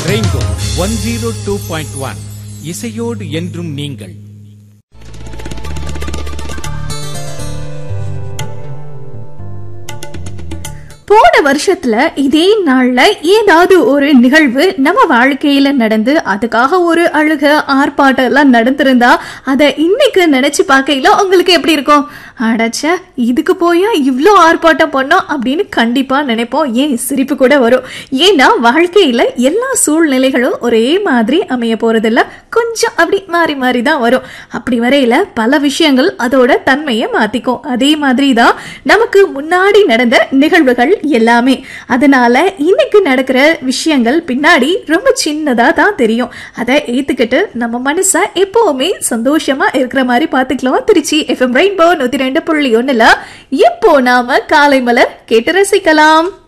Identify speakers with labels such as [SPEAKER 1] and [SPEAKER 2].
[SPEAKER 1] rainbow one zero two point one இசையோடு என்றும் நீங்கள்
[SPEAKER 2] போன வருஷத்துல இதே நாள்ல ஏதாவது ஒரு நிகழ்வு நம்ம வாழ்க்கையில நடந்து அதுக்காக ஒரு அழுக ஆர்ப்பாட்டம் எல்லாம் நடந்திருந்தா அத இன்னைக்கு நினைச்சு பார்க்கையில உங்களுக்கு எப்படி இருக்கும் அடச்ச இதுக்கு போயா இவ்ளோ ஆர்ப்பாட்டம் பண்ணோம் அப்படின்னு கண்டிப்பா நினைப்போம் ஏன் சிரிப்பு கூட வரும் ஏன்னா வாழ்க்கையில எல்லா சூழ்நிலைகளும் ஒரே மாதிரி அமைய போறதில்ல கொஞ்சம் அப்படி மாறி மாறி தான் வரும் அப்படி வரையில பல விஷயங்கள் அதோட தன்மையை மாத்திக்கும் அதே மாதிரி தான் நமக்கு முன்னாடி நடந்த நிகழ்வுகள் எல்லாமே அதனால இன்னைக்கு நடக்கிற விஷயங்கள் பின்னாடி ரொம்ப சின்னதா தான் தெரியும் அதை ஏத்துக்கிட்டு நம்ம மனச எப்பவுமே சந்தோஷமா இருக்கிற மாதிரி பாத்துக்கலாம் திருச்சி எஃப்எம் ரெயின்போ நூத்தி ரெண்டு புள்ளி ஒண்ணுல இப்போ நாம காலை மலர் கேட்டு ரசிக்கலாம்